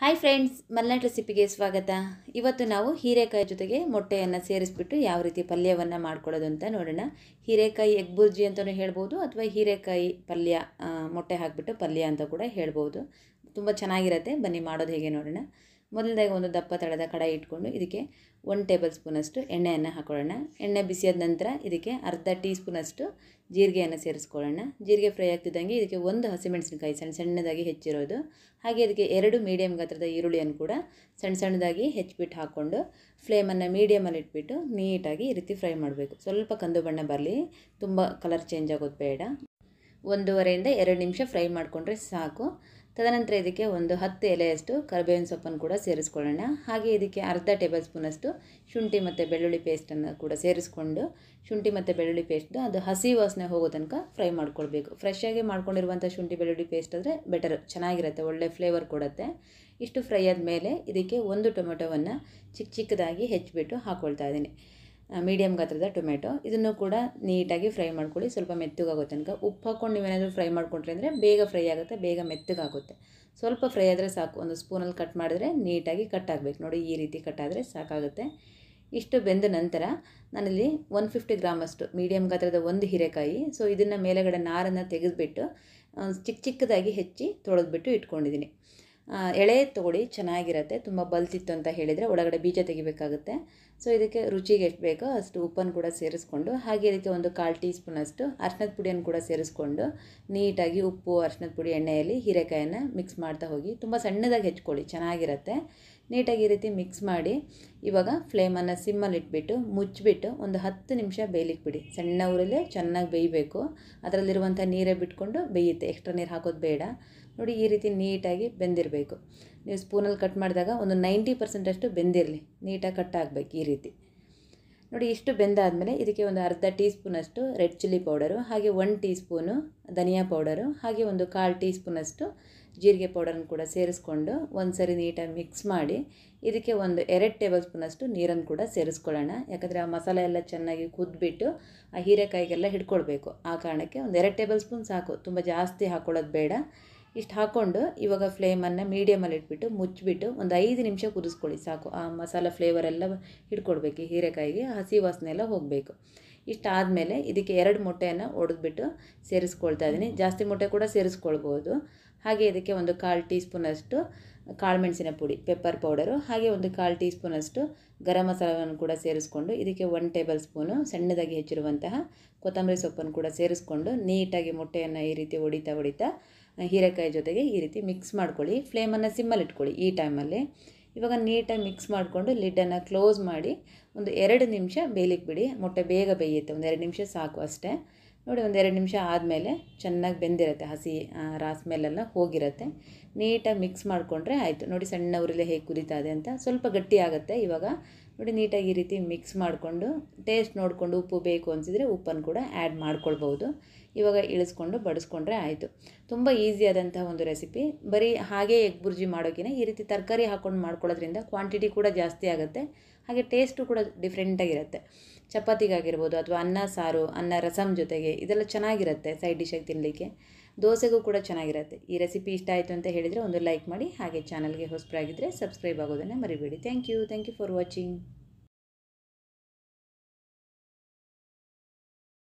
hi friends Malnad ರೆಸಿಪಿಗೆ ಸ್ವಾಗತ ಇವತ್ತು ನಾವು ಹೀರೆಕಾಯಿ ಜೊತೆಗೆ ಮೊಟ್ಟೆಯನ್ನು ಸೇರಿಸ್ಬಿಟ್ಟು ಯಾವ ರೀತಿ ಪಲ್ಯವನ್ನು ಮಾಡ್ಕೊಳ್ಳೋದು ಅಂತ ನೋಡೋಣ ಹೀರೆಕಾಯಿ ಎಗ್ ಬುರ್ಜಿ ಅಂತಲೂ ಹೇಳ್ಬೋದು ಅಥವಾ ಹೀರೆಕಾಯಿ ಪಲ್ಯ ಆ, ಮೊಟ್ಟೆ ಹಾಕಿಬಿಟ್ಟು ಪಲ್ಯ ಅಂತ ಕೂಡ ಹೇಳ್ಬೋದು ತುಂಬ ಚೆನ್ನಾಗಿರುತ್ತೆ ಬನ್ನಿ ಮಾಡೋದು ಹೇಗೆ ನೋಡೋಣ ಮೊದಲದಾಗಿ ಒಂದು ದಪ್ಪ ತಳದ ಕಡಾಯಿ ಇಟ್ಕೊಂಡು ಇದಕ್ಕೆ ಒನ್ ಟೇಬಲ್ ಸ್ಪೂನಷ್ಟು ಎಣ್ಣೆಯನ್ನು ಹಾಕೊಳ್ಳೋಣ ಎಣ್ಣೆ ಬಿಸಿಯಾದ ನಂತರ ಇದಕ್ಕೆ ಅರ್ಧ ಟೀ ಸ್ಪೂನಷ್ಟು ಜೀರಿಗೆಯನ್ನು ಸೇರಿಸ್ಕೊಳ್ಳೋಣ ಜೀರಿಗೆ ಫ್ರೈ ಆಗ್ತಿದ್ದಂಗೆ ಇದಕ್ಕೆ ಒಂದು ಹಸಿಮೆಣಸಿನಕಾಯಿ ಸಣ್ಣ ಸಣ್ಣದಾಗಿ ಹೆಚ್ಚಿರೋದು ಹಾಗೆ ಇದಕ್ಕೆ ಎರಡು ಮೀಡಿಯಮ್ ಗಾತ್ರದ ಈರುಳ್ಳಿಯನ್ನು ಕೂಡ ಸಣ್ಣ ಸಣ್ಣದಾಗಿ ಹೆಚ್ಚಿಬಿಟ್ಟು ಹಾಕ್ಕೊಂಡು ಫ್ಲೇಮನ್ನು ಮೀಡಿಯಮಲ್ಲಿ ಇಟ್ಬಿಟ್ಟು ನೀಟಾಗಿ ಈ ರೀತಿ ಫ್ರೈ ಮಾಡಬೇಕು ಸ್ವಲ್ಪ ಕಂದು ಬಣ್ಣ ಬರಲಿ ತುಂಬ ಕಲರ್ ಚೇಂಜ್ ಆಗೋದು ಬೇಡ ಒಂದೂವರೆಯಿಂದ ಎರಡು ನಿಮಿಷ ಫ್ರೈ ಮಾಡಿಕೊಂಡ್ರೆ ಸಾಕು ತದನಂತರ ಇದಕ್ಕೆ ಒಂದು ಹತ್ತು ಎಲೆಯಷ್ಟು ಕರಿಬೇವಿನ ಸೊಪ್ಪನ್ನು ಕೂಡ ಸೇರಿಸ್ಕೊಳ್ಳೋಣ ಹಾಗೆ ಇದಕ್ಕೆ ಅರ್ಧ ಟೇಬಲ್ ಸ್ಪೂನಷ್ಟು ಶುಂಠಿ ಮತ್ತು ಬೆಳ್ಳುಳ್ಳಿ ಪೇಸ್ಟನ್ನು ಕೂಡ ಸೇರಿಸ್ಕೊಂಡು ಶುಂಠಿ ಮತ್ತು ಬೆಳ್ಳುಳ್ಳಿ ಪೇಸ್ಟ್ ಅದು ಹಸಿ ವಾಸನೆ ಹೋಗೋ ತನಕ ಫ್ರೈ ಮಾಡ್ಕೊಳ್ಬೇಕು ಫ್ರೆಶ್ ಆಗಿ ಮಾಡ್ಕೊಂಡಿರುವಂಥ ಶುಂಠಿ ಬೆಳ್ಳುಳ್ಳಿ ಪೇಸ್ಟ್ ಆದರೆ ಬೆಟರ್ ಚೆನ್ನಾಗಿರುತ್ತೆ ಒಳ್ಳೆ ಫ್ಲೇವರ್ ಕೊಡುತ್ತೆ ಇಷ್ಟು ಫ್ರೈ ಆದಮೇಲೆ ಇದಕ್ಕೆ ಒಂದು ಟೊಮೆಟೊವನ್ನು ಚಿಕ್ಕ ಚಿಕ್ಕದಾಗಿ ಹೆಚ್ಚಿಬಿಟ್ಟು ಹಾಕ್ಕೊಳ್ತಾ ಇದ್ದೀನಿ ಮೀಡಿಯಮ್ ಗಾತ್ರದ ಟೊಮೆಟೊ ಇದನ್ನು ಕೂಡ ನೀಟಾಗಿ ಫ್ರೈ ಮಾಡ್ಕೊಳ್ಳಿ ಸ್ವಲ್ಪ ಮೆತ್ತಗಾಗೋ ತನಕ ಉಪ್ಪು ಹಾಕ್ಕೊಂಡು ನೀವೇನಾದರೂ ಫ್ರೈ ಮಾಡ್ಕೊಂಡ್ರೆ ಅಂದರೆ ಬೇಗ ಫ್ರೈ ಆಗುತ್ತೆ ಬೇಗ ಮೆತ್ತಗಾಗುತ್ತೆ ಸ್ವಲ್ಪ ಫ್ರೈ ಆದರೆ ಸಾಕು ಒಂದು ಸ್ಪೂನಲ್ಲಿ ಕಟ್ ಮಾಡಿದ್ರೆ ನೀಟಾಗಿ ಕಟ್ ಆಗಬೇಕು ನೋಡಿ ಈ ರೀತಿ ಕಟ್ ಆದರೆ ಸಾಕಾಗುತ್ತೆ ಇಷ್ಟು ಬೆಂದ ನಂತರ ನಾನಿಲ್ಲಿ ಒನ್ ಫಿಫ್ಟಿ ಗ್ರಾಮಷ್ಟು ಮೀಡಿಯಮ್ ಗಾತ್ರದ ಒಂದು ಹೀರೆಕಾಯಿ ಸೊ ಇದನ್ನು ಮೇಲೆಗಡೆ ನಾರನ್ನು ತೆಗೆದುಬಿಟ್ಟು ಚಿಕ್ಕ ಚಿಕ್ಕದಾಗಿ ಹೆಚ್ಚಿ ತೊಳೆದ್ಬಿಟ್ಟು ಇಟ್ಕೊಂಡಿದ್ದೀನಿ ಆ, ಎಳೆ ತೊಗೊಳ್ಳಿ ಚೆನ್ನಾಗಿರುತ್ತೆ ತುಂಬ ಬಲ್ತಿತ್ತು ಅಂತ ಹೇಳಿದರೆ ಒಳಗಡೆ ಬೀಜ ತೆಗಿಬೇಕಾಗುತ್ತೆ ಸೊ ಇದಕ್ಕೆ ರುಚಿಗೆ ಎಷ್ಟು ಬೇಕೋ ಅಷ್ಟು ಉಪ್ಪನ್ನು ಕೂಡ ಸೇರಿಸ್ಕೊಂಡು ಹಾಗೆ ಇದಕ್ಕೆ ಒಂದು ಕಾಲು ಟೀ ಸ್ಪೂನಷ್ಟು ಅರ್ಶಿನದ ಪುಡಿಯನ್ನು ಕೂಡ ಸೇರಿಸ್ಕೊಂಡು ನೀಟಾಗಿ ಉಪ್ಪು ಅರ್ಶಿನದ ಪುಡಿ ಎಣ್ಣೆಯಲ್ಲಿ ಹೀರೆಕಾಯನ್ನು ಮಿಕ್ಸ್ ಮಾಡ್ತಾ ಹೋಗಿ ತುಂಬ ಸಣ್ಣದಾಗಿ ಹೆಚ್ಕೊಳ್ಳಿ ಚೆನ್ನಾಗಿರುತ್ತೆ ನೀಟಾಗಿ ಈ ರೀತಿ ಮಿಕ್ಸ್ ಮಾಡಿ ಇವಾಗ ಫ್ಲೇಮನ್ನು ಸಿಮ್ಮಲ್ಲಿ ಇಟ್ಬಿಟ್ಟು ಮುಚ್ಚಿಬಿಟ್ಟು ಒಂದು ಹತ್ತು ನಿಮಿಷ ಬೇಯಲಿಕ್ಕೆ ಬಿಡಿ ಸಣ್ಣ ಊರಲ್ಲೇ ಚೆನ್ನಾಗಿ ಬೇಯಬೇಕು ಅದರಲ್ಲಿರುವಂಥ ನೀರೇ ಬಿಟ್ಕೊಂಡು ಬೇಯುತ್ತೆ ಎಕ್ಸ್ಟ್ರಾ ನೀರು ಹಾಕೋದು ಬೇಡ ನೋಡಿ ಈ ರೀತಿ ನೀಟಾಗಿ ಬೆಂದಿರಬೇಕು ನೀವು ಸ್ಪೂನಲ್ಲಿ ಕಟ್ ಮಾಡಿದಾಗ ಒಂದು ನೈಂಟಿ ಪರ್ಸೆಂಟಷ್ಟು ಬೆಂದಿರಲಿ ನೀಟಾಗಿ ಕಟ್ ಆಗಬೇಕು ಈ ರೀತಿ ನೋಡಿ ಇಷ್ಟು ಬೆಂದಾದಮೇಲೆ ಇದಕ್ಕೆ ಒಂದು ಅರ್ಧ ಟೀ ಸ್ಪೂನಷ್ಟು ರೆಡ್ ಚಿಲ್ಲಿ ಪೌಡರು ಹಾಗೆ ಒನ್ ಟೀ ಸ್ಪೂನು ಧನಿಯಾ ಪೌಡರು ಹಾಗೆ ಒಂದು ಕಾಲು ಟೀ ಸ್ಪೂನಷ್ಟು ಜೀರಿಗೆ ಪೌಡರನ್ನು ಕೂಡ ಸೇರಿಸ್ಕೊಂಡು ಒಂದು ಸರಿ ನೀಟಾಗಿ ಮಿಕ್ಸ್ ಮಾಡಿ ಇದಕ್ಕೆ ಒಂದು ಎರಡು ಟೇಬಲ್ ಸ್ಪೂನಷ್ಟು ನೀರನ್ನು ಕೂಡ ಸೇರಿಸ್ಕೊಳ್ಳೋಣ ಯಾಕಂದರೆ ಆ ಮಸಾಲೆ ಎಲ್ಲ ಚೆನ್ನಾಗಿ ಕುದ್ಬಿಟ್ಟು ಆ ಹೀರೆಕಾಯಿಗೆಲ್ಲ ಹಿಡ್ಕೊಳ್ಬೇಕು ಆ ಕಾರಣಕ್ಕೆ ಒಂದು ಎರಡು ಟೇಬಲ್ ಸ್ಪೂನ್ ಸಾಕು ತುಂಬ ಜಾಸ್ತಿ ಹಾಕ್ಕೊಳ್ಳೋದು ಬೇಡ ಇಷ್ಟು ಹಾಕ್ಕೊಂಡು ಇವಾಗ ಫ್ಲೇಮನ್ನು ಮೀಡಿಯಮಲ್ಲಿ ಇಟ್ಬಿಟ್ಟು ಮುಚ್ಚಿಬಿಟ್ಟು ಒಂದು ಐದು ನಿಮಿಷ ಕುದಿಸ್ಕೊಳ್ಳಿ ಸಾಕು ಆ ಮಸಾಲ ಫ್ಲೇವರ್ ಎಲ್ಲ ಹಿಡ್ಕೊಳ್ಬೇಕು ಈ ಹೀರೆಕಾಯಿಗೆ ಹಸಿ ವಾಸನೆ ಎಲ್ಲ ಹೋಗಬೇಕು ಇಷ್ಟು ಆದಮೇಲೆ ಇದಕ್ಕೆ ಎರಡು ಮೊಟ್ಟೆಯನ್ನು ಒಡೆದ್ಬಿಟ್ಟು ಸೇರಿಸ್ಕೊಳ್ತಾ ಇದ್ದೀನಿ ಜಾಸ್ತಿ ಮೊಟ್ಟೆ ಕೂಡ ಸೇರಿಸ್ಕೊಳ್ಬೋದು ಹಾಗೆ ಇದಕ್ಕೆ ಒಂದು ಕಾಲು ಟೀ ಸ್ಪೂನಷ್ಟು ಕಾಳುಮೆಣಸಿನ ಪುಡಿ ಪೆಪ್ಪರ್ ಪೌಡರು ಹಾಗೆ ಒಂದು ಕಾಲು ಟೀ ಸ್ಪೂನಷ್ಟು ಗರಂ ಮಸಾಲವನ್ನು ಕೂಡ ಸೇರಿಸ್ಕೊಂಡು ಇದಕ್ಕೆ ಒನ್ ಟೇಬಲ್ ಸ್ಪೂನು ಸಣ್ಣದಾಗಿ ಹೆಚ್ಚಿರುವಂತಹ ಕೊತ್ತಂಬರಿ ಸೊಪ್ಪನ್ನು ಕೂಡ ಸೇರಿಸ್ಕೊಂಡು ನೀಟಾಗಿ ಮೊಟ್ಟೆಯನ್ನು ಈ ರೀತಿ ಹೊಡಿತಾ ಹೊಡಿತಾ ಹೀರೆಕಾಯಿ ಜೊತೆಗೆ ಈ ರೀತಿ ಮಿಕ್ಸ್ ಮಾಡ್ಕೊಳ್ಳಿ ಫ್ಲೇಮನ್ನು ಸಿಮ್ಮಲ್ಲಿ ಇಟ್ಕೊಳ್ಳಿ ಈ ಟೈಮಲ್ಲಿ ಇವಾಗ ನೀಟಾಗಿ ಮಿಕ್ಸ್ ಮಾಡಿಕೊಂಡು ಲಿಡ್ಡನ್ನು ಕ್ಲೋಸ್ ಮಾಡಿ ಒಂದು ಎರಡು ನಿಮಿಷ ಬೇಯಲಿಕ್ಕೆ ಬಿಡಿ ಮೊಟ್ಟೆ ಬೇಗ ಬೇಯುತ್ತೆ ಒಂದು ಎರಡು ನಿಮಿಷ ಸಾಕು ಅಷ್ಟೇ ನೋಡಿ ಒಂದು ಎರಡು ನಿಮಿಷ ಆದಮೇಲೆ ಚೆನ್ನಾಗಿ ಬೆಂದಿರುತ್ತೆ ಹಸಿ ಆ, ರಾ ಸ್ಮೆಲ್ಲೆಲ್ಲ ಹೋಗಿರುತ್ತೆ ನೀಟಾಗಿ ಮಿಕ್ಸ್ ಮಾಡಿಕೊಂಡ್ರೆ ಆಯಿತು ನೋಡಿ ಸಣ್ಣ ಉರಿಲೆ ಹೇಗೆ ಕುದೀತಾ ಇದೆ ಅಂತ ಸ್ವಲ್ಪ ಗಟ್ಟಿ ಆಗುತ್ತೆ ಇವಾಗ ನೋಡಿ ನೀಟಾಗಿ ಈ ರೀತಿ ಮಿಕ್ಸ್ ಮಾಡಿಕೊಂಡು ಟೇಸ್ಟ್ ನೋಡಿಕೊಂಡು ಉಪ್ಪು ಬೇಕು ಅನಿಸಿದರೆ ಉಪ್ಪನ್ನು ಕೂಡ ಆ್ಯಡ್ ಮಾಡ್ಕೊಳ್ಬೋದು ಇವಾಗ ಇಳಿಸ್ಕೊಂಡು ಬಡಿಸ್ಕೊಂಡ್ರೆ ಆಯಿತು ತುಂಬ ಈಸಿಯಾದಂಥ ಒಂದು ರೆಸಿಪಿ ಬರೀ ಹಾಗೆ ಎಗ್ ಬುರ್ಜಿ ಮಾಡೋಕ್ಕಿಂತ ಈ ರೀತಿ ತರಕಾರಿ ಹಾಕ್ಕೊಂಡು ಮಾಡ್ಕೊಳ್ಳೋದ್ರಿಂದ ಕ್ವಾಂಟಿಟಿ ಕೂಡ ಜಾಸ್ತಿ ಆಗುತ್ತೆ ಹಾಗೆ ಟೇಸ್ಟು ಕೂಡ ಡಿಫ್ರೆಂಟಾಗಿರುತ್ತೆ ಚಪಾತಿಗಾಗಿರ್ಬೋದು ಅಥವಾ ಅನ್ನ ಸಾರು ಅನ್ನ ರಸಮ್ ಜೊತೆಗೆ ಇದೆಲ್ಲ ಚೆನ್ನಾಗಿರುತ್ತೆ ಸೈಡ್ ಡಿಶಾಗಿ ತಿನ್ನಲಿಕ್ಕೆ ದೋಸೆಗೂ ಕೂಡ ಚೆನ್ನಾಗಿರುತ್ತೆ ಈ ರೆಸಿಪಿ ಇಷ್ಟ ಆಯಿತು ಅಂತ ಹೇಳಿದರೆ ಒಂದು ಲೈಕ್ ಮಾಡಿ ಹಾಗೆ ಚಾನಲ್ಗೆ ಹೊಸಬರಾಗಿದ್ದರೆ ಸಬ್ಸ್ಕ್ರೈಬ್ ಆಗೋದನ್ನು ಮರಿಬೇಡಿ thank you thank you for watching